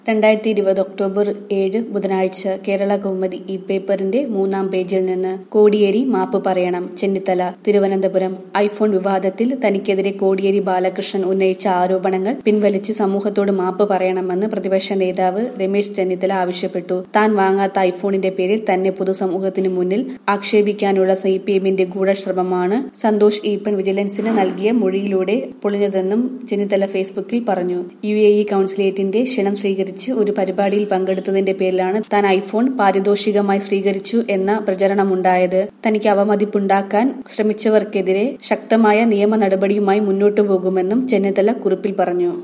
രണ്ടായിരത്തി ഇരുപത് ഒക്ടോബർ ഏഴ് ബുധനാഴ്ച കേരള കൗമുദി ഈ പേപ്പറിന്റെ മൂന്നാം പേജിൽ നിന്ന് കോടിയേരി മാപ്പ് പറയണം ചെന്നിത്തല തിരുവനന്തപുരം ഐഫോൺ വിവാദത്തിൽ തനിക്കെതിരെ കോടിയേരി ബാലകൃഷ്ണൻ ഉന്നയിച്ച ആരോപണങ്ങൾ പിൻവലിച്ച് സമൂഹത്തോട് മാപ്പ് പറയണമെന്ന് പ്രതിപക്ഷ നേതാവ് രമേശ് ചെന്നിത്തല ആവശ്യപ്പെട്ടു താൻ വാങ്ങാത്ത ഐഫോണിന്റെ പേരിൽ തന്നെ പൊതുസമൂഹത്തിന് മുന്നിൽ ആക്ഷേപിക്കാനുള്ള സി പി എമ്മിന്റെ ഗൂഢശ്രമമാണ് സന്തോഷ് ഈപ്പൻ വിജിലൻസിന് നൽകിയ മൊഴിയിലൂടെ പൊളിഞ്ഞതെന്നും ചെന്നിത്തല ഫേസ്ബുക്കിൽ പറഞ്ഞു യു എ ഇ കൌൺസിലേറ്റിന്റെ ക്ഷണം സ്വീകരിച്ച് ഒരു പരിപാടിയിൽ പങ്കെടുത്തതിന്റെ പേരിലാണ് താൻ ഐഫോൺ പാരിതോഷികമായി സ്വീകരിച്ചു എന്ന പ്രചരണമുണ്ടായത് തനിക്ക് അവമതിപ്പുണ്ടാക്കാൻ ശ്രമിച്ചവർക്കെതിരെ ശക്തമായ നിയമ നടപടിയുമായി മുന്നോട്ടു പോകുമെന്നും ചെന്നിത്തല കുറിപ്പിൽ പറഞ്ഞു